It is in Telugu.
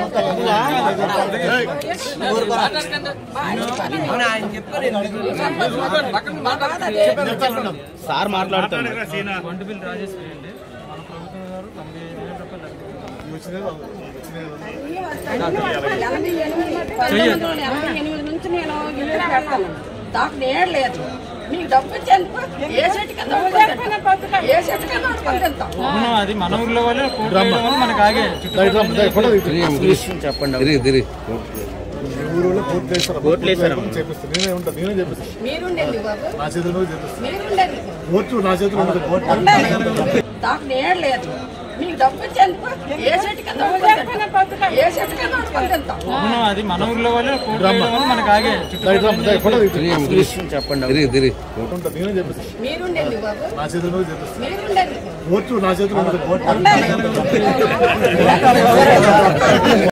సార్ మాట్లాడుతాను వంటబిల్ రాజేశ్వరి అండి మన ప్రభుత్వం గారు తొంభై ఐదు వేల రూపాయలు ఎనభై ఎనిమిది పంతొమ్మిది వందల ఎనభై ఎనిమిది నుంచి నేను ఇల్లు కడతాను నాకు నేను లేదు నీకు డబ్బు ఇచ్చేందుకు ఏ చెట్టు కింద పడుకుంటాం? ఏ చెట్టు కింద పడుకుంటాం అవును అది మన ఊర్లో వాళ్ళే కోర్టు వేయడం వల్ల మనకు ఆగే చెప్పండి తిరిగి తిరిగి ఊరిలో కోర్టు వేస్తారు కోర్టులు వేస్తారా? చేపిస్తాను నేనే ఉంటాను నేనే చేపిస్తాను మీరుండండి బాబు నా చేతుల మీద చేపిస్తాను మీరుండండి కోర్టు నా చేతుల మీద కోర్టు ఉండాలి. నాకు నేను లేదు నీకు డబ్బు ఇచ్చేందుకు ఏ చెట్టు కింద పడుకుంటాం? ఏ చెట్టు కింద పడుకుంటాం అవును అది మన ఊర్లో వాళ్ళే కోర్టు వేయడం వల్ల మనకు ఆగే చెప్పండి తిరిగి తిరిగి ఉంటాను నేనే చేపిస్తాను మీరుండండి బాబు నా చేతుల మీద చేపిస్తాను మీరుండండి కోర్టు నా చేతుల మీద కోర్టు ఉండాలి.